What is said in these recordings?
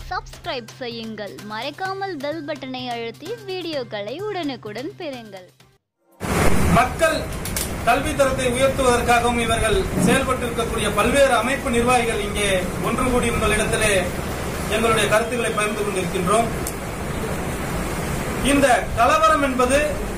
Subscribe செய்யுங்கள் மறக்காமல் bell பட்டனை அழுத்தி வீடியோக்களை உடனுக்குடன் பெறுங்கள் மக்கள் கல்வி தரத்தை உயர்த்துவதற்காகவும் இவர்கள் செயல்பட்டிருக்கக்கூடிய பல்வேறு அமைப்பு நிர்வாகிகள் இங்கே ஒன்று கூடி உங்களிடத்திலே எங்களுடைய கருத்துக்களை பகிர்ந்து கொண்டிருக்கின்றோம் இந்த கலவரம் என்பது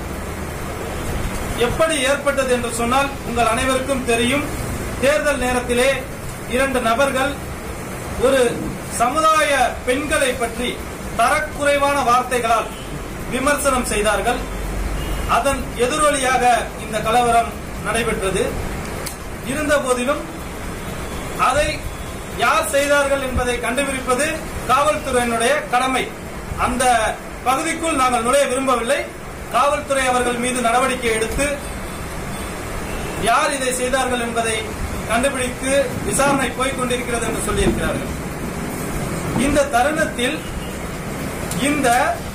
எப்படி ஏற்பட்டது என்று சொன்னால் உங்கள் அனைவருக்கும் தெரியும் தேர்தல் நேரத்திலே இரண்டு நபர்கள் ஒரு சமுதாய பெண்களை பற்றி தரக்குறைவான வார்த்தைகளால் விமர்சனம் செய்தார்கள் அதன் எதிரொலியாக இந்த கலவரம் நடைபெற்றது இருந்த போதிலும் அதை யார் செய்தார்கள் என்பதை கண்டுபிடிப்பது காவல்துறையினுடைய கடமை அந்த பகுதிக்குள் நாங்கள் நுழைய விரும்பவில்லை காவல்துறை அவர்கள் மீது நடவடிக்கை எடுத்து யார் இதை செய்தார்கள் என்பதை கண்டுபிடித்து விசாரணை போய்க் கொண்டிருக்கிறது என்று சொல்லியிருக்கிறார்கள் இந்த தருணத்தில் இந்த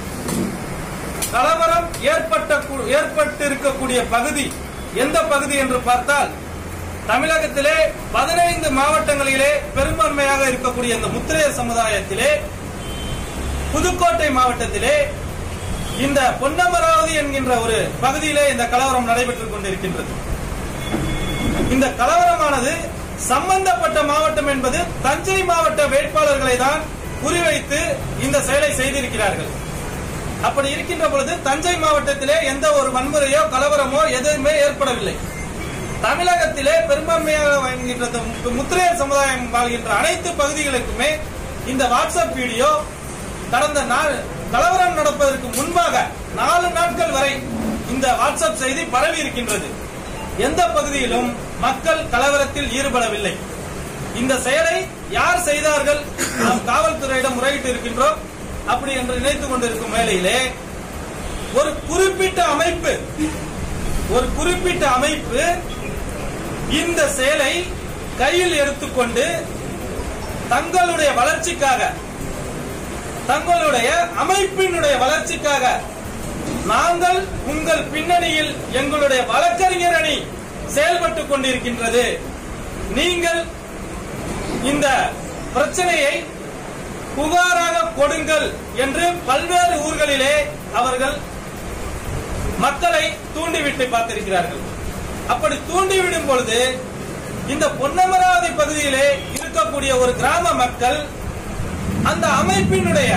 கலவரம் ஏற்பட்ட ஏற்பட்டிருக்கக்கூடிய பகுதி எந்த பகுதி என்று பார்த்தால் தமிழகத்திலே பதினைந்து மாவட்டங்களிலே பெரும்பான்மையாக இருக்கக்கூடிய இந்த முத்திரைய சமுதாயத்திலே புதுக்கோட்டை மாவட்டத்திலே இந்த பொன்னமராவதி என்கின்ற ஒரு பகுதியிலே இந்த கலவரம் நடைபெற்றுக் கொண்டிருக்கின்றது இந்த கலவரமானது சம்பந்தப்பட்ட மாவட்டம் என்பது தஞ்சை மாவட்ட வேட்பாளர்களை தான் குறிவைத்து இந்த செயலை செய்திருக்கிறார்கள் அப்படி இருக்கின்ற பொழுது தஞ்சை மாவட்டத்திலே எந்த ஒரு வன்முறையோ கலவரமோ எதுவுமே ஏற்படவில்லை தமிழகத்திலே பெரும்பான்மையாக வாழ்கின்ற இந்த முத்திரையர் சமுதாயம் வாழ்கின்ற அனைத்து பகுதிகளுக்குமே இந்த வாட்ஸ்அப் வீடியோ கடந்த நாள் கலவரம் நடப்பதற்கு முன்பாக நாலு நாட்கள் வரை இந்த வாட்ஸ்அப் செய்தி பரவி இருக்கின்றது எந்த பகுதியிலும் மக்கள் கலவரத்தில் ஈடுபடவில்லை இந்த செயலை யார் செய்தார்கள் நாம் காவல்துறையிடம் முறையிட்டு இருக்கின்றோம் அப்படி என்று நினைத்துக் கொண்டிருக்கும் வேளையிலே ஒரு குறிப்பிட்ட அமைப்பு ஒரு குறிப்பிட்ட அமைப்பு இந்த செயலை கையில் எடுத்துக்கொண்டு தங்களுடைய வளர்ச்சிக்காக தங்களுடைய அமைப்பினுடைய வளர்ச்சிக்காக நாங்கள் உங்கள் பின்னணியில் எங்களுடைய வழக்கறிஞர் அணி செயல்பட்டுக் கொண்டிருக்கின்றது நீங்கள் இந்த பிரச்சனையை புகாராக கொடுங்கள் என்று பல்வேறு ஊர்களிலே அவர்கள் மக்களை தூண்டிவிட்டு பார்த்திருக்கிறார்கள் அப்படி தூண்டிவிடும் பொழுது இந்த பொன்னமராவதி பகுதியிலே இருக்கக்கூடிய ஒரு கிராம மக்கள் அந்த அமைப்பினுடைய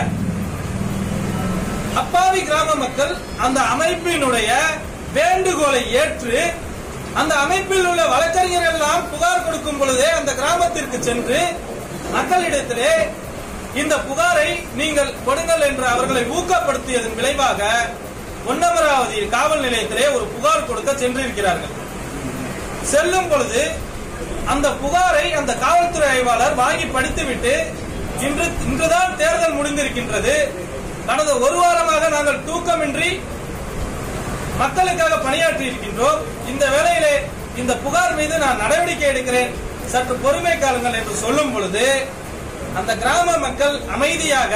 அப்பாவி கிராம மக்கள் அந்த அமைப்பினுடைய வேண்டுகோளை ஏற்று அந்த அமைப்பில் உள்ள வழக்கறிஞர்கள் எல்லாம் புகார் கொடுக்கும் பொழுதே அந்த கிராமத்திற்கு சென்று மக்களிடத்திலே இந்த புகாரை நீங்கள் கொடுங்கள் என்று அவர்களை ஊக்கப்படுத்தியதன் விளைவாக பொன்னமராவதி காவல் நிலையத்திலே ஒரு புகார் கொடுக்க சென்றிருக்கிறார்கள் செல்லும் பொழுது அந்த புகாரை அந்த காவல்துறை ஆய்வாளர் வாங்கி படித்துவிட்டு இன்று இன்றுதான் தேர்தல் முடிந்திருக்கின்றது கடந்த ஒரு வாரமாக நாங்கள் தூக்கமின்றி மக்களுக்காக பணியாற்றி இருக்கின்றோம் இந்த வேளையிலே இந்த புகார் மீது நான் நடவடிக்கை எடுக்கிறேன் சற்று பொறுமை காலுங்கள் என்று சொல்லும் பொழுது அந்த கிராம மக்கள் அமைதியாக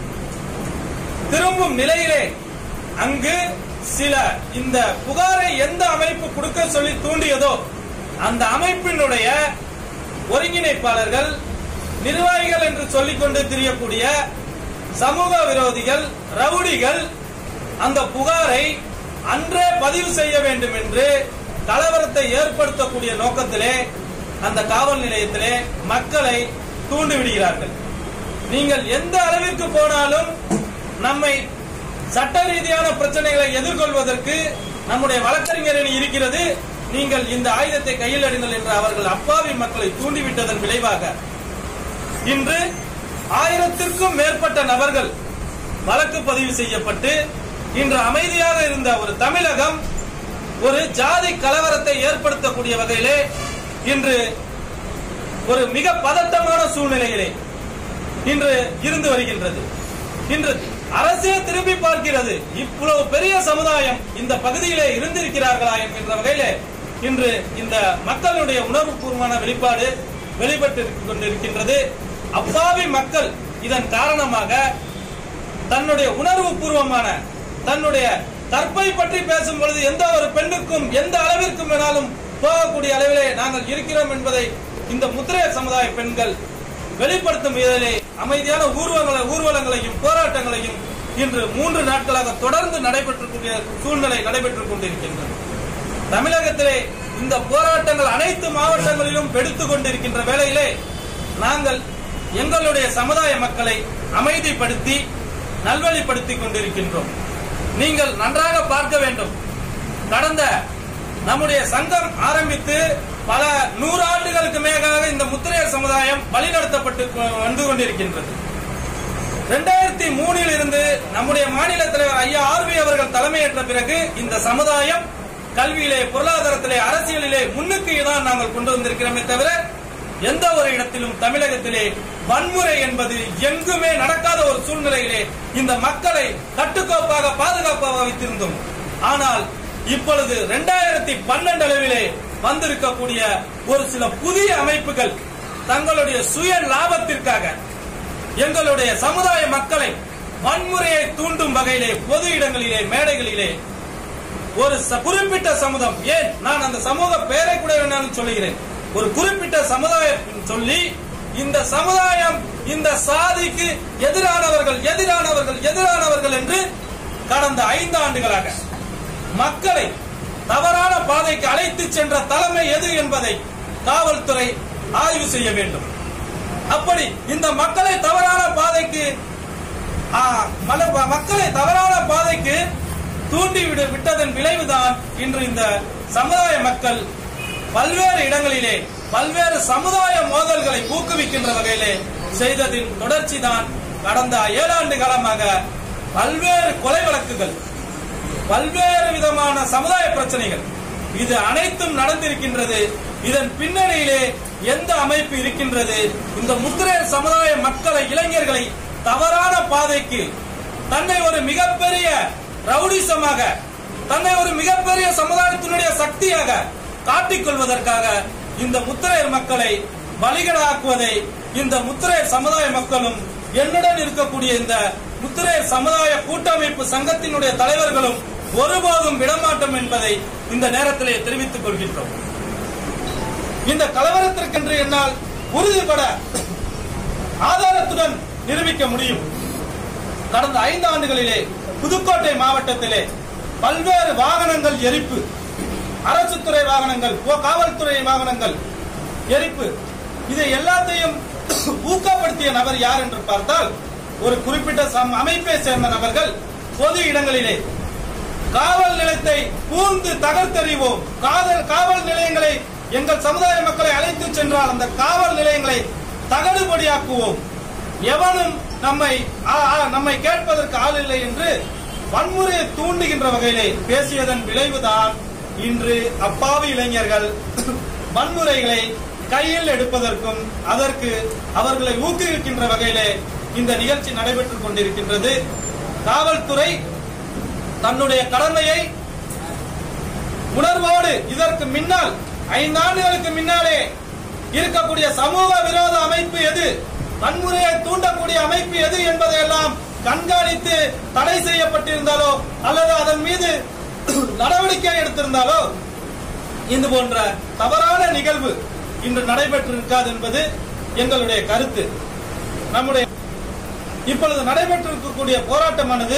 திரும்பும் நிலையிலே அங்கு சில இந்த புகாரை எந்த அமைப்பு கொடுக்க சொல்லி தூண்டியதோ அந்த அமைப்பினுடைய ஒருங்கிணைப்பாளர்கள் நிர்வாகிகள் என்று சொல்லிக் கொண்டு திரியக்கூடிய சமூக விரோதிகள் ரவுடிகள் அந்த புகாரை அன்றே பதிவு செய்ய வேண்டும் என்று கலவரத்தை ஏற்படுத்தக்கூடிய நோக்கத்திலே அந்த காவல் நிலையத்திலே மக்களை தூண்டிவிடுகிறார்கள் நீங்கள் எந்த அளவிற்கு போனாலும் நம்மை சட்ட ரீதியான பிரச்சனைகளை எதிர்கொள்வதற்கு நம்முடைய வழக்கறிஞர் அணி இருக்கிறது நீங்கள் இந்த ஆயுதத்தை கையில் எடுங்கள் என்று அவர்கள் அப்பாவி மக்களை தூண்டிவிட்டதன் விளைவாக இன்று ஆயிரத்திற்கும் மேற்பட்ட நபர்கள் வழக்கு பதிவு செய்யப்பட்டு இன்று அமைதியாக இருந்த ஒரு தமிழகம் ஒரு ஜாதி கலவரத்தை ஏற்படுத்தக்கூடிய வகையிலே இன்று ஒரு மிக பதட்டமான சூழ்நிலையிலே இன்று இருந்து வருகின்றது இன்று அரசே திரும்பி பார்க்கிறது இவ்வளவு பெரிய சமுதாயம் இந்த பகுதியிலே இருந்திருக்கிறார்களா என்கின்ற வகையிலே இன்று இந்த மக்களுடைய உணர்வுபூர்வமான வெளிப்பாடு வெளிப்பட்டு கொண்டிருக்கின்றது அப்பாவி மக்கள் இதன் காரணமாக தன்னுடைய உணர்வு பூர்வமான தன்னுடைய கற்பை பற்றி பேசும் பொழுது எந்த ஒரு பெண்ணுக்கும் எந்த அளவிற்கும் வேணாலும் போகக்கூடிய அளவிலே நாங்கள் இருக்கிறோம் என்பதை இந்த முத்திரைய சமுதாய பெண்கள் வெளிப்படுத்தும் விதத்திலே அமைதியான ஊர்வலங்களை ஊர்வலங்களையும் போராட்டங்களையும் இன்று மூன்று நாட்களாக தொடர்ந்து நடைபெற்றக்கூடிய சூழ்நிலை நடைபெற்றுக் கொண்டிருக்கின்றது தமிழகத்திலே இந்த போராட்டங்கள் அனைத்து மாவட்டங்களிலும் வெடித்துக் கொண்டிருக்கின்ற வேளையிலே நாங்கள் எங்களுடைய சமுதாய மக்களை அமைதிப்படுத்தி நல்வழிப்படுத்திக் கொண்டிருக்கின்றோம் நீங்கள் நன்றாக பார்க்க வேண்டும் கடந்த நம்முடைய சங்கம் ஆரம்பித்து பல நூறு ஆண்டுகளுக்கு மேலாக இந்த முத்திரையர் சமுதாயம் வழிநடத்தப்பட்டு கொ- வந்து கொண்டிருக்கின்றது இரண்டாயிரத்தி மூணில் இருந்து நம்முடைய மாநில தலைவர் ஐயா ஆர்வி அவர்கள் தலைமையேற்ற பிறகு இந்த சமுதாயம் கல்வியிலே பொருளாதாரத்திலே அரசியலிலே முன்னுக்கு தான் நாங்கள் கொண்டு வந்திருக்கிறோமே தவிர எந்த ஒரு இடத்திலும் தமிழகத்திலே வன்முறை என்பது எங்குமே நடக்காத ஒரு சூழ்நிலையிலே இந்த மக்களை கட்டுக்கோப்பாக பாதுகாப்பாக வைத்திருந்தோம் ஆனால் இப்பொழுது இரண்டாயிரத்தி பன்னெண்டு அளவிலே வந்திருக்கக்கூடிய ஒரு சில புதிய அமைப்புகள் தங்களுடைய சுய லாபத்திற்காக எங்களுடைய சமுதாய மக்களை வன்முறையை தூண்டும் வகையிலே பொது இடங்களிலே மேடைகளிலே ஒரு ச- குறிப்பிட்ட சமுதாயம் ஏன் நான் அந்த சமூக பெயரை கூட வேணாலும் சொல்லுகிறேன் ஒரு குறிப்பிட்ட சமுதாயம் சொல்லி இந்த சமுதாயம் இந்த சாதிக்கு எதிரானவர்கள் எதிரானவர்கள் எதிரானவர்கள் என்று கடந்த ஐந்து ஆண்டுகளாக மக்களை தவறான பாதைக்கு அழைத்து சென்ற தலைமை எது என்பதை காவல்துறை ஆய்வு செய்ய வேண்டும் அப்படி இந்த மக்களை தவறான பாதைக்கு ஆ, மல- மக்களை தவறான பாதைக்கு தூண்டி விட விட்டதன் விளைவுதான் இன்று இந்த சமுதாய மக்கள் பல்வேறு இடங்களிலே பல்வேறு சமுதாய மோதல்களை ஊக்குவிக்கின்ற வகையிலே செய்ததின் தொடர்ச்சி தான் கடந்த ஏழாண்டு காலமாக பல்வேறு கொலை வழக்குகள் பல்வேறு விதமான சமுதாய பிரச்சனைகள் இது அனைத்தும் நடந்திருக்கின்றது இதன் பின்னணியிலே எந்த அமைப்பு இருக்கின்றது இந்த முத்திரையர் சமுதாய மக்களை இளைஞர்களை தவறான பாதைக்கு தன்னை ஒரு மிகப்பெரிய ரவுடிசமாக தன்னை ஒரு மிகப்பெரிய சமுதாயத்தினுடைய சக்தியாக காட்டிக் கொள்வதற்காக இந்த முத்திரையர் மக்களை பலிகடாக்குவதை இந்த முத்திரையர் சமுதாய மக்களும் என்னுடன் இருக்கக்கூடிய இந்த முத்திரையர் சமுதாய கூட்டமைப்பு சங்கத்தினுடைய தலைவர்களும் ஒருபோதும் விடமாட்டோம் என்பதை இந்த நேரத்திலே தெரிவித்துக் கொள்கின்றோம் இந்த கலவரத்திற்கென்று என்னால் உறுதிபட ஆதாரத்துடன் நிரூபிக்க முடியும் கடந்த ஐந்து ஆண்டுகளிலே புதுக்கோட்டை மாவட்டத்திலே பல்வேறு வாகனங்கள் எரிப்பு அரசு துறை வாகனங்கள் போ- காவல்துறை வாகனங்கள் எரிப்பு இதை எல்லாத்தையும் ஊக்கப்படுத்திய நபர் யார் என்று பார்த்தால் ஒரு குறிப்பிட்ட சம்- அமைப்பை சேர்ந்த நபர்கள் பொது இடங்களிலே காவல் நிலையத்தை பூந்து தகர்த்தெறிவோம் காதல் காவல் நிலையங்களை எங்கள் சமுதாய மக்களை அழைத்து சென்றால் அந்த காவல் நிலையங்களை தகடுபடியாக்குவோம் எவனும் நம்மை ஆ, ஆ, நம்மை கேட்பதற்கு ஆள் இல்லை என்று வன்முறையை தூண்டுகின்ற வகையிலே பேசியதன் விளைவுதான் இன்று அப்பாவி இளைஞர்கள் வன்முறைகளை கையில் எடுப்பதற்கும் அதற்கு அவர்களை ஊக்குவிக்கின்ற வகையிலே இந்த நிகழ்ச்சி நடைபெற்றுக் கொண்டிருக்கின்றது காவல்துறை தன்னுடைய கடமையை உணர்வோடு இதற்கு முன்னால் ஐந்தாண்டுகளுக்கு முன்னாலே இருக்கக்கூடிய சமூக விரோத அமைப்பு எது வன்முறையை தூண்டக்கூடிய அமைப்பு எது என்பதையெல்லாம் கண்காணித்து தடை செய்யப்பட்டிருந்தாலோ அல்லது அதன் மீது நடவடிக்கை எடுத்திருந்தாலோ இது போன்ற தவறான நிகழ்வு இன்று நடைபெற்றிருக்காது என்பது எங்களுடைய கருத்து நம்முடைய இப்பொழுது நடைபெற்றிருக்கக்கூடிய போராட்டமானது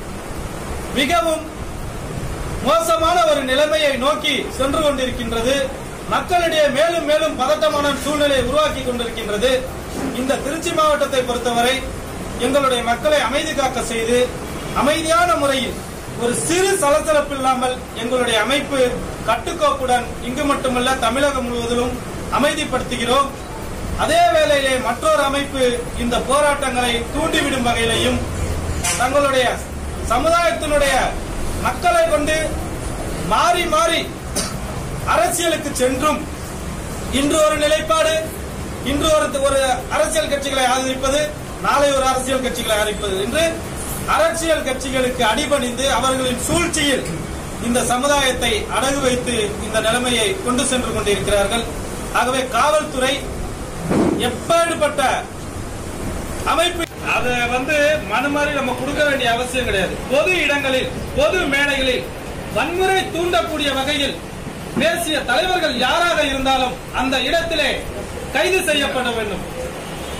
மிகவும் மோசமான ஒரு நிலைமையை நோக்கி சென்று கொண்டிருக்கின்றது மக்களிடையே மேலும் மேலும் பதட்டமான சூழ்நிலையை உருவாக்கி கொண்டிருக்கின்றது இந்த திருச்சி மாவட்டத்தை பொறுத்தவரை எங்களுடைய மக்களை அமைதி காக்க செய்து அமைதியான முறையில் ஒரு சிறு சலசலப்பு இல்லாமல் எங்களுடைய அமைப்பு கட்டுக்கோப்புடன் இங்கு மட்டுமல்ல தமிழகம் முழுவதிலும் அமைதிப்படுத்துகிறோம் அதே வேளையிலே மற்றொரு அமைப்பு இந்த போராட்டங்களை தூண்டிவிடும் வகையிலையும் தங்களுடைய சமுதாயத்தினுடைய மக்களை கொண்டு மாறி மாறி அரசியலுக்கு சென்றும் இன்று ஒரு நிலைப்பாடு இன்று ஒரு ஒரு அரசியல் கட்சிகளை ஆதரிப்பது நாளை ஒரு அரசியல் கட்சிகளை ஆதரிப்பது என்று அரசியல் கட்சிகளுக்கு அடிபணிந்து அவர்களின் சூழ்ச்சியில் இந்த சமுதாயத்தை அடகு வைத்து இந்த நிலைமையை கொண்டு சென்று கொண்டிருக்கிறார்கள் ஆகவே காவல்துறை எப்பேற்பட்ட அமைப்பு அத வந்து மனு மாதிரி நம்ம கொடுக்க வேண்டிய அவசியம் கிடையாது பொது இடங்களில் பொது மேடைகளில் வன்முறை தூண்டக்கூடிய வகையில் பேசிய தலைவர்கள் யாராக இருந்தாலும் அந்த இடத்திலே கைது செய்யப்பட வேண்டும்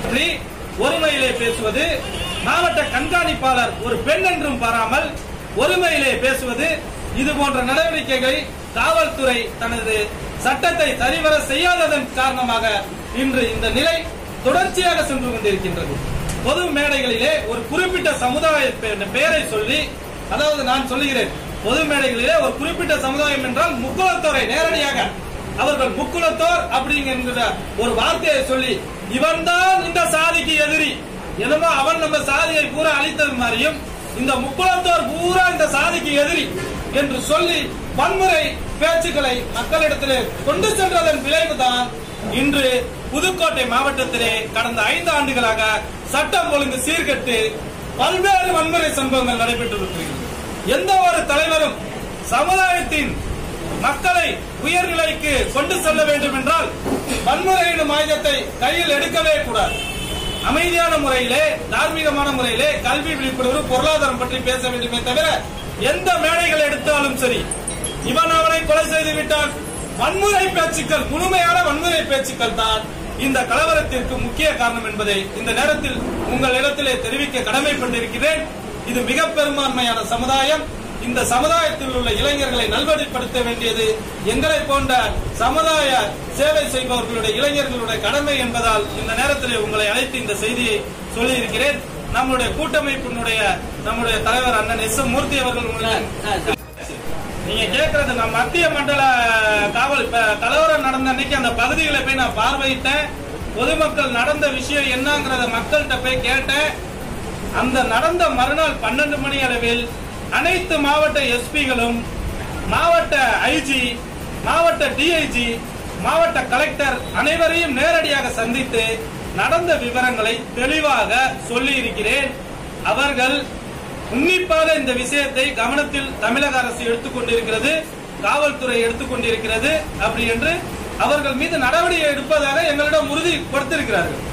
பற்றி ஒருமையிலே பேசுவது மாவட்ட கண்காணிப்பாளர் ஒரு பெண் என்றும் பாராமல் ஒருமையிலே பேசுவது இது போன்ற நடவடிக்கைகளை காவல்துறை தனது சட்டத்தை சரிவர செய்யாததன் காரணமாக இன்று இந்த நிலை தொடர்ச்சியாக சென்று கொண்டிருக்கின்றது பொது மேடைகளிலே ஒரு குறிப்பிட்ட சமுதாய பெ- பெயரை சொல்லி அதாவது நான் சொல்லுகிறேன் பொது மேடைகளிலே ஒரு குறிப்பிட்ட சமுதாயம் என்றால் முக்குளத்தோரை நேரடியாக அவர்கள் முக்குளத்தோர் அப்படிங்கிற ஒரு வார்த்தையை சொல்லி இவன்தான் இந்த சாதிக்கு எதிரி என்னமோ அவன் நம்ம சாதியை பூரா அழித்தது மாதிரியும் இந்த முக்குளத்தோர் பூரா இந்த சாதிக்கு எதிரி என்று சொல்லி வன்முறை பேச்சுக்களை மக்களிடத்திலே கொண்டு சென்றதன் விளைவுதான் இன்று புதுக்கோட்டை மாவட்டத்திலே கடந்த ஐந்து ஆண்டுகளாக சட்டம் ஒழுங்கு சீர்கெட்டு பல்வேறு வன்முறை சம்பவங்கள் நடைபெற்று எந்த ஒரு தலைவரும் சமுதாயத்தின் மக்களை உயர்நிலைக்கு கொண்டு செல்ல வேண்டும் என்றால் வன்முறை எனும் ஆயுதத்தை கையில் எடுக்கவே கூடாது அமைதியான முறையிலே தார்மீகமான முறையிலே கல்வி விழிப்புணர்வு பொருளாதாரம் பற்றி பேச வேண்டுமே தவிர எந்த மேடைகள் எடுத்தாலும் சரி இவன் அவனை கொலை செய்து விட்டான் வன்முறை பேச்சுக்கள் முழுமையான வன்முறை பேச்சுக்கள் தான் இந்த கலவரத்திற்கு முக்கிய காரணம் என்பதை இந்த நேரத்தில் உங்களிடத்திலே தெரிவிக்க கடமைப்பட்டிருக்கிறேன் இது மிக பெரும்பான்மையான சமுதாயம் இந்த சமுதாயத்தில் உள்ள இளைஞர்களை நல்வழிப்படுத்த வேண்டியது எங்களை போன்ற சமுதாய சேவை செய்பவர்களுடைய இளைஞர்களுடைய கடமை என்பதால் இந்த நேரத்திலே உங்களை அழைத்து இந்த செய்தியை சொல்லியிருக்கிறேன் நம்முடைய கூட்டமைப்பினுடைய நம்முடைய தலைவர் அண்ணன் எஸ் எம் மூர்த்தி அவர்கள் உங்களுக்கு நீங்க கேக்குறது நான் மத்திய மண்டல காவல் இப்ப கலவரம் நடந்த அன்னைக்கு அந்த பகுதிகளை போய் நான் பார்வையிட்டேன் பொதுமக்கள் நடந்த விஷயம் என்னங்கறத மக்கள்கிட்ட போய் கேட்டேன் அந்த நடந்த மறுநாள் பன்னெண்டு மணி அளவில் அனைத்து மாவட்ட எஸ்பிகளும் மாவட்ட ஐஜி மாவட்ட டிஐஜி மாவட்ட கலெக்டர் அனைவரையும் நேரடியாக சந்தித்து நடந்த விவரங்களை தெளிவாக சொல்லி இருக்கிறேன் அவர்கள் உன்னிப்பாக இந்த விஷயத்தை கவனத்தில் தமிழக அரசு எடுத்துக்கொண்டிருக்கிறது காவல்துறை எடுத்துக்கொண்டிருக்கிறது அப்படி என்று அவர்கள் மீது நடவடிக்கை எடுப்பதாக எங்களிடம் உறுதி கொடுத்திருக்கிறார்கள்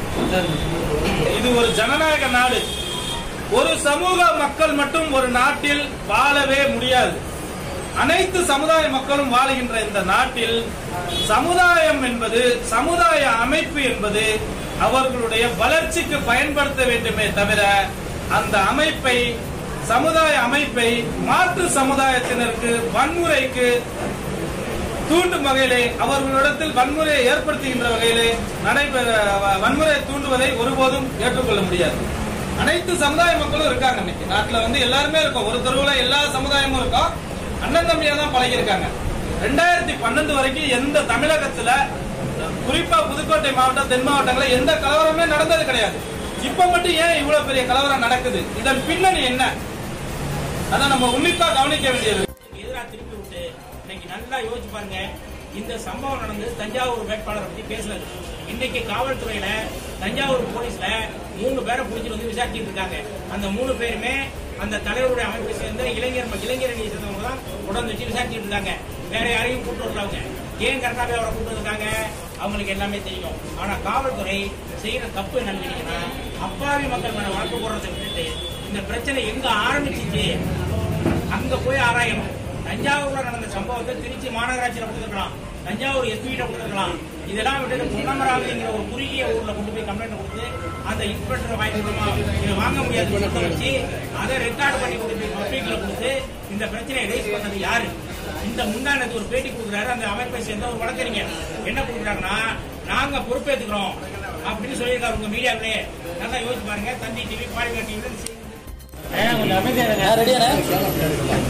இது ஒரு ஜனநாயக நாடு ஒரு சமூக மக்கள் மட்டும் ஒரு நாட்டில் வாழவே முடியாது அனைத்து சமுதாய மக்களும் வாழுகின்ற இந்த நாட்டில் சமுதாயம் என்பது சமுதாய அமைப்பு என்பது அவர்களுடைய வளர்ச்சிக்கு பயன்படுத்த வேண்டுமே தவிர அந்த அமைப்பை சமுதாய அமைப்பை மாற்று சமுதாயத்தினருக்கு வன்முறைக்கு தூண்டும் வகையிலே அவர்களிடத்தில் வன்முறையை ஏற்படுத்துகின்ற வகையிலே நடைபெற வன்முறையை தூண்டுவதை ஒருபோதும் ஏற்றுக்கொள்ள முடியாது அனைத்து சமுதாய மக்களும் இருக்காங்க இன்னைக்கு நாட்டுல வந்து எல்லாருமே இருக்கும் ஒரு தெருவுல எல்லா சமுதாயமும் இருக்கும் அண்ணன் தம்பியா தான் பழகி இருக்காங்க ரெண்டாயிரத்தி பன்னெண்டு வரைக்கும் எந்த தமிழகத்துல குறிப்பா புதுக்கோட்டை மாவட்டம் தென் மாவட்டங்களில் எந்த கலவரமே நடந்தது கிடையாது இப்ப மட்டும் ஏன் இவ்வளவு பெரிய கலவரம் நடக்குது இதன் பின்னணி என்ன அதை நம்ம உன்னிப்பா கவனிக்க வேண்டியது எதிராக திருப்பி விட்டு இன்னைக்கு நல்லா யோசிச்சு பாருங்க இந்த சம்பவம் நடந்தது தஞ்சாவூர் வேட்பாளரை பத்தி பேசுனது இன்னைக்கு காவல்துறையில தஞ்சாவூர் போலீஸ்ல மூணு பேரை பிடிச்சிட்டு வந்து விசாரிச்சுட்டு இருக்காங்க அந்த மூணு பேருமே அந்த தலைவருடைய அமைப்பை சேர்ந்த இளைஞர் இளைஞர் அணியை சேர்ந்தவங்க தான் உடந்து வச்சு விசாரிச்சுட்டு இருக்காங்க வேற யாரையும் கூட்டு வரல அவங்க ஏன் கரெக்டாக அவரை கூட்டு வந்திருக்காங்க அவங்களுக்கு எல்லாமே தெரியும் ஆனா காவல்துறை செய்யற தப்பு என்னன்னு கேட்டீங்கன்னா அப்பாவி மக்கள் மேல வழக்கு போடுறதை விட்டுட்டு இந்த பிரச்சனை எங்க ஆரம்பிச்சிச்சு அங்க போய் ஆராயணும் தஞ்சாவூர்ல நடந்த சம்பவத்தை திருச்சி மாநகராட்சியில கொடுத்துருக்கலாம் தஞ்சாவூர் எஸ்பி கிட்ட கொடுத்துருக்கலாம் இதெல்லாம் விட்டு பொன்னமராவதிங்கிற ஒரு குறுகிய ஊர்ல கொண்டு போய் கம்ப்ளைண்ட் கொடுத்து அந்த இன்ஸ்பெக்டர் வாங்கிக்கணுமா இதை வாங்க முடியாது சொல்ல வச்சு அதை ரெக்கார்ட் பண்ணி கொண்டு போய் பப்ளிக்ல கொடுத்து இந்த பிரச்சனையை ரைஸ் பண்ணது யாரு இந்த முந்தானத்து ஒரு பேட்டி கொடுக்குறாரு அந்த அமைப்பை சேர்ந்த ஒரு வழக்கறிஞர் என்ன கொடுக்குறாங்கன்னா நாங்க பொறுப்பேற்றுக்கிறோம் அப்படின்னு சொல்லியிருக்காரு உங்க மீடியாவிலே நல்லா யோசிச்சு பாருங்க தந்தி டிவி பாலிமர் டிவி கொஞ்சம் அமைதியா இருங்க.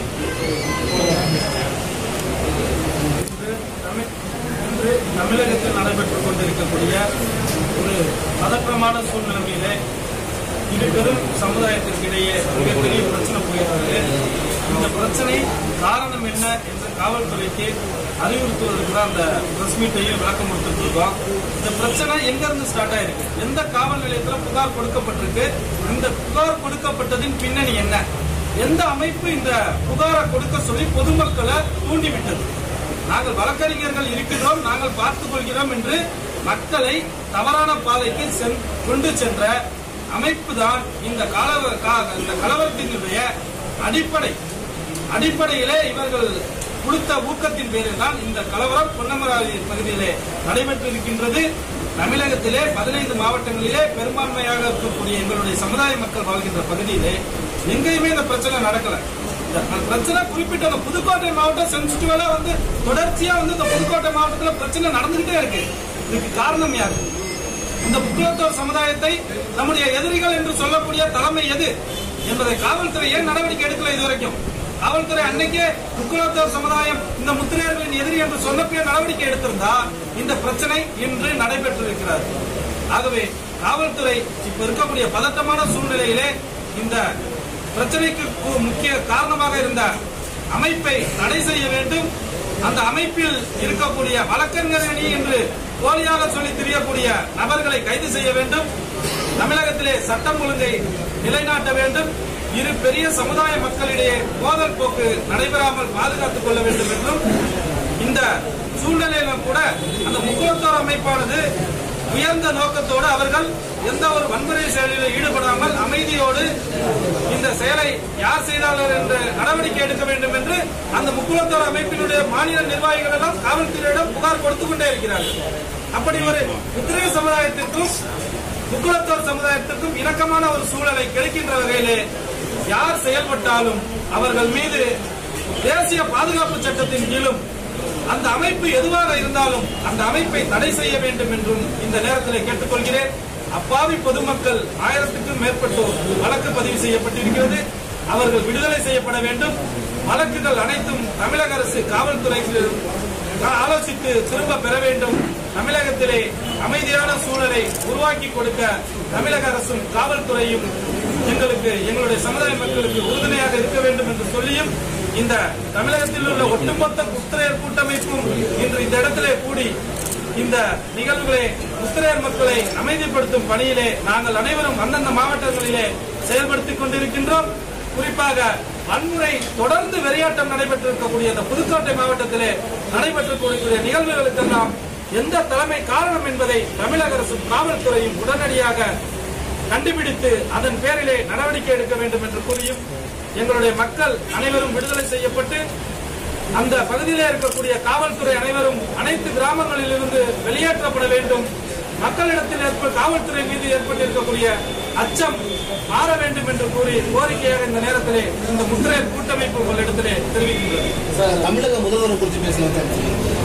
தமிழ்- இன்று தமிழகத்தில் நடைபெற்றுக் கொண்டிருக்கக்கூடிய ஒரு பதற்றமான சூழ்நிலையிலே இரு பெரும் சமுதாயத்திற்கிடையே மிகப்பெரிய பிரச்சனை போகிறது இந்த பிரச்சனை காரணம் என்ன என்று காவல்துறைக்கு அறிவுறுத்துவதற்கு தான் அந்த பிரஸ் மீட்டையும் விளக்கம் கொடுத்துட்டு இருக்கோம் இந்த பிரச்சனை எங்க இருந்து ஸ்டார்ட் ஆயிருக்கு எந்த காவல் நிலையத்தில் புகார் கொடுக்கப்பட்டிருக்கு இந்த புகார் கொடுக்கப்பட்டதின் பின்னணி என்ன எந்த அமைப்பு இந்த புகாரை கொடுக்க சொல்லி பொதுமக்களை தூண்டிவிட்டது நாங்கள் வழக்கறிஞர்கள் இருக்கிறோம் நாங்கள் பார்த்துக் கொள்கிறோம் என்று மக்களை தவறான பாதைக்கு சென்- கொண்டு சென்ற அமைப்பு தான் இந்த கலவ கா- இந்த கலவரத்தினுடைய அடிப்படை அடிப்படையிலே இவர்கள் கொடுத்த ஊக்கத்தின் பேரில் தான் இந்த கலவரம் பொன்னமராவதி பகுதியிலே நடைபெற்றிருக்கின்றது தமிழகத்திலே பதினைந்து மாவட்டங்களிலே பெரும்பான்மையாக இருக்கக்கூடிய எங்களுடைய சமுதாய மக்கள் வாழ்கின்ற பகுதியிலே எங்கேயுமே இந்த பிரச்சனை நடக்கல இந்த பிரச்சனை குறிப்பிட்ட அந்த புதுக்கோட்டை மாவட்டம் சென்சிட்டிவா வந்து தொடர்ச்சியா வந்து இந்த புதுக்கோட்டை மாவட்டத்துல பிரச்சனை நடந்துகிட்டே இருக்கு இதுக்கு காரணம் யாரு இந்த முக்கியத்துவ சமுதாயத்தை நம்முடைய எதிரிகள் என்று சொல்லக்கூடிய தலைமை எது என்பதை காவல்துறை ஏன் நடவடிக்கை எடுக்கல இதுவரைக்கும் காவல்துறை அன்னைக்கே முக்கியத்துவ சமுதாயம் இந்த முத்திரையர்களின் எதிரி என்று சொல்லக்கூடிய நடவடிக்கை எடுத்திருந்தா இந்த பிரச்சனை இன்று நடைபெற்றிருக்கிறது ஆகவே காவல்துறை இப்ப இருக்கக்கூடிய பதட்டமான சூழ்நிலையிலே இந்த பிரச்சனைக்கு கு- முக்கிய காரணமாக இருந்த அமைப்பை தடை செய்ய வேண்டும் அந்த அமைப்பில் இருக்கக்கூடிய வழக்கறிஞர் அணி என்று போலியாக சொல்லி தெரியக்கூடிய நபர்களை கைது செய்ய வேண்டும் தமிழகத்திலே சட்டம் ஒழுங்கை நிலைநாட்ட வேண்டும் இரு பெரிய சமுதாய மக்களிடையே மோதல் போக்கு நடைபெறாமல் பாதுகாத்துக் கொள்ள வேண்டும் என்றும் இந்த சூழ்நிலையில கூட அந்த முக்கியத்துவ அமைப்பானது உயர்ந்த நோக்கத்தோடு அவர்கள் எந்த ஒரு வன்முறை செயலில் ஈடுபடாமல் அமைதியோடு இந்த செயலை யார் செய்தார்கள் என்று நடவடிக்கை எடுக்க வேண்டும் என்று அந்த முக்குளத்தோர் அமைப்பினுடைய மாநில நிர்வாகிகள் எல்லாம் காவல்துறையிடம் புகார் கொடுத்துக் கொண்டே இருக்கிறார்கள் அப்படி ஒரு முத்திரை சமுதாயத்திற்கும் முக்குளத்தோர் சமுதாயத்திற்கும் இணக்கமான ஒரு சூழலை கிடைக்கின்ற வகையிலே யார் செயல்பட்டாலும் அவர்கள் மீது தேசிய பாதுகாப்பு சட்டத்தின் கீழும் அந்த அமைப்பு எதுவாக இருந்தாலும் அந்த அமைப்பை தடை செய்ய வேண்டும் என்றும் இந்த நேரத்தில் கேட்டுக்கொள்கிறேன் அப்பாவி பொதுமக்கள் ஆயிரத்துக்கும் மேற்பட்டோர் வழக்கு பதிவு செய்யப்பட்டிருக்கிறது அவர்கள் விடுதலை செய்யப்பட வேண்டும் வழக்குகள் அனைத்தும் தமிழக அரசு காவல்துறைக்கு ஆலோசித்து திரும்ப பெற வேண்டும் தமிழகத்திலே அமைதியான சூழலை உருவாக்கி கொடுக்க தமிழக அரசும் காவல்துறையும் எங்களுக்கு எங்களுடைய சமுதாய மக்களுக்கு உறுதுணையாக இருக்க வேண்டும் என்று சொல்லியும் இந்த தமிழகத்தில் உள்ள ஒட்டுமொத்த குஸ்திரையர் கூட்டமைப்பும் இன்று இந்த இடத்திலே கூடி இந்த நிகழ்வுகளை குஸ்திரையர் மக்களை அமைதிப்படுத்தும் பணியிலே நாங்கள் அனைவரும் அந்தந்த மாவட்டங்களிலே செயல்படுத்திக் கொண்டிருக்கின்றோம் குறிப்பாக வன்முறை தொடர்ந்து வெறியாட்டம் நடைபெற்றிருக்கக்கூடிய இந்த புதுக்கோட்டை மாவட்டத்திலே நடைபெற்றக்கூடிய நிகழ்வுகளுக்கெல்லாம் எந்த தலைமை காரணம் என்பதை தமிழக அரசும் காவல்துறையும் உடனடியாக கண்டுபிடித்து அதன் பேரிலே நடவடிக்கை எடுக்க வேண்டும் என்று கூறியும் எங்களுடைய மக்கள் அனைவரும் விடுதலை செய்யப்பட்டு அந்த பகுதியிலே இருக்கக்கூடிய காவல்துறை அனைவரும் அனைத்து கிராமங்களிலிருந்து வெளியேற்றப்பட வேண்டும் மக்களிடத்தில் ஏற்ப காவல்துறை மீது ஏற்பட்டிருக்கக்கூடிய அச்சம் மாற வேண்டும் என்று கூறி கோரிக்கையாக இந்த நேரத்திலே இந்த முத்திரை கூட்டமைப்பு உங்களிடத்திலே தெரிவிக்கின்றது சார் தமிழக முதல்வரை குறித்து பேசலாம் சார்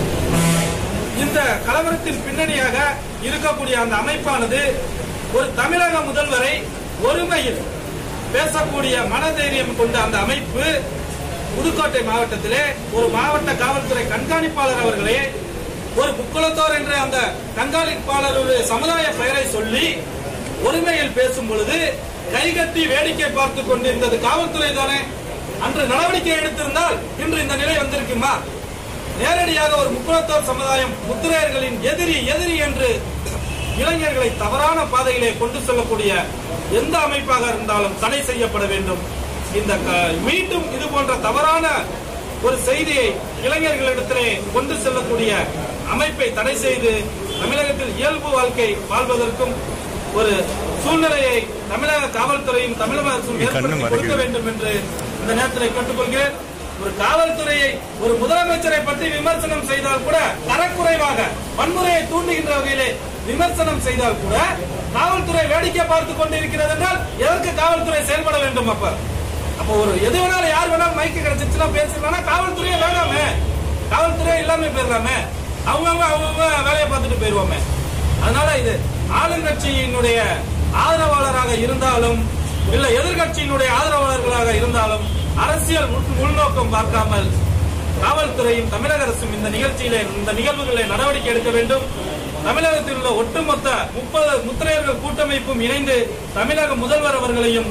இந்த கலவரத்தின் பின்னணியாக இருக்கக்கூடிய அந்த அமைப்பானது ஒரு தமிழக முதல்வரை ஒருமையில் பேசக்கூடிய மனதைரியம் கொண்ட அந்த அமைப்பு புதுக்கோட்டை மாவட்டத்திலே ஒரு மாவட்ட காவல்துறை கண்காணிப்பாளர் அவர்களே ஒரு புக்குளத்தோர் என்ற அந்த கண்காணிப்பாளருடைய சமுதாய பெயரை சொல்லி ஒருமையில் பேசும் பொழுது கைகட்டி வேடிக்கை பார்த்துக் கொண்டிருந்தது காவல்துறை தானே அன்று நடவடிக்கை எடுத்திருந்தால் இன்று இந்த நிலை வந்திருக்குமா நேரடியாக ஒரு முக்குளத்தோர் சமுதாயம் முத்திரையர்களின் எதிரி எதிரி என்று இளைஞர்களை தவறான பாதையிலே கொண்டு செல்லக்கூடிய எந்த அமைப்பாக இருந்தாலும் தடை செய்யப்பட வேண்டும் இந்த க- மீண்டும் இது போன்ற தவறான ஒரு செய்தியை இளைஞர்களிடத்திலே கொண்டு செல்லக்கூடிய அமைப்பை தடை செய்து தமிழகத்தில் இயல்பு வாழ்க்கை வாழ்வதற்கும் ஒரு சூழ்நிலையை தமிழக காவல்துறையும் தமிழக அரசும் ஏற்படுத்தி கொடுக்க வேண்டும் என்று இந்த நேரத்தில் கேட்டுக்கொள்கிறேன் ஒரு காவல்துறையை ஒரு முதலமைச்சரை பற்றி விமர்சனம் செய்தால் கூட தரக்குறைவாக வன்முறையை தூண்டுகின்ற வகையிலே விமர்சனம் செய்தால் கூட காவல்துறை வேடிக்கை பார்த்துக் கொண்டிருக்கிறது என்றால் எதற்கு காவல்துறை செயல்பட வேண்டும் அப்ப அப்ப ஒரு எது வேணாலும் யார் வேணாலும் மைக்கு கிடைச்சிச்சுன்னா பேசலாம்னா காவல்துறையே வேணாமே காவல்துறை இல்லாம போயிடலாமே அவங்கவுங்க அவங்கவுங்க வேலையை பார்த்துட்டு போயிருவோமே அதனால இது ஆளுங்கட்சியினுடைய ஆதரவாளராக இருந்தாலும் இல்ல எதிர்கட்சியினுடைய ஆதரவாளர்களாக இருந்தாலும் அரசியல் உள்- உள்நோக்கம் பார்க்காமல் காவல்துறையும் தமிழக அரசும் இந்த நிகழ்ச்சியிலே இந்த நிகழ்வுகளை நடவடிக்கை எடுக்க வேண்டும் தமிழகத்தில் உள்ள ஒட்டுமொத்த முப்பது முத்திரையர்கள் கூட்டமைப்பும் இணைந்து தமிழக முதல்வர் அவர்களையும்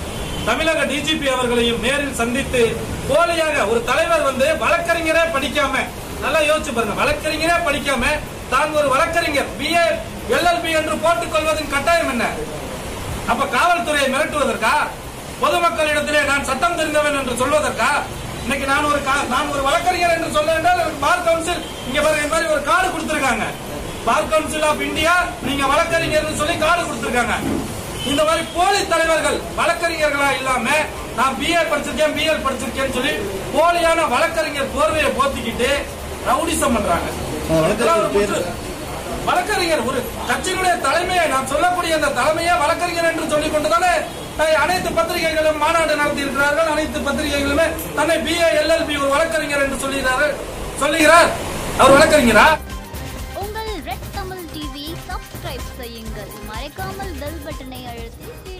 தமிழக டிஜிபி அவர்களையும் நேரில் சந்தித்து போலியாக ஒரு தலைவர் வந்து வழக்கறிஞரே படிக்காம நல்லா யோசிச்சு பாருங்க வழக்கறிஞரே படிக்காம தான் ஒரு வழக்கறிஞர் பிஏ எல்எல்பி என்று போட்டுக் கொள்வதன் கட்டாயம் என்ன அப்ப காவல்துறையை மிரட்டுவதற்கா பொதுமக்களிடத்திலே நான் சட்டம் தெரிந்தவன் என்று சொல்வதற்கா இன்னைக்கு நான் ஒரு கா- நான் ஒரு வழக்கறிஞர் என்று சொல்ல என்றால் எனக்கு பார் கவுன்சில் இங்க பாருங்க இந்த மாதிரி ஒரு கார்டு கொடுத்திருக்காங்க பார் கவுன்சில் ஆஃப் இந்தியா நீங்க வழக்கறிஞர்னு சொல்லி கார்டு கொடுத்திருக்காங்க இந்த மாதிரி போலி தலைவர்கள் வழக்கறிஞர்களா இல்லாம நான் பிஏ படிச்சிருக்கேன் பிஎல் படிச்சிருக்கேன்னு சொல்லி போலியான வழக்கறிஞர் போர்வையை போத்திக்கிட்டு ரவுடிசம் பண்றாங்க ஆ, வழக்கறிஞர் இதெல்லாம் ஒரு பேர் குற்ற- வழக்கறிஞர் ஒரு கட்சியினுடைய தலைமையை நான் சொல்லக்கூடிய அந்த தலைமையை வழக்கறிஞர் என்று சொல்லிக் கொண்டுதானே அஹ், அனைத்து பத்திரிகைகளும் மாநாடு நடத்தி இருக்கிறார்கள் அனைத்து பத்திரிகைகளுமே தன்னை பிஏ எல்எல்பி ஒரு வழக்கறிஞர் என்று சொல்லுகிறார்கள் சொல்லுகிறார் அவர் வழக்கறிஞரா உங்கள் ரெட் தமிழ் டிவி சப்ஸ்கிரைப் செய்யுங்கள் மறக்காமல் பெல் பட்டனை அழுத்தி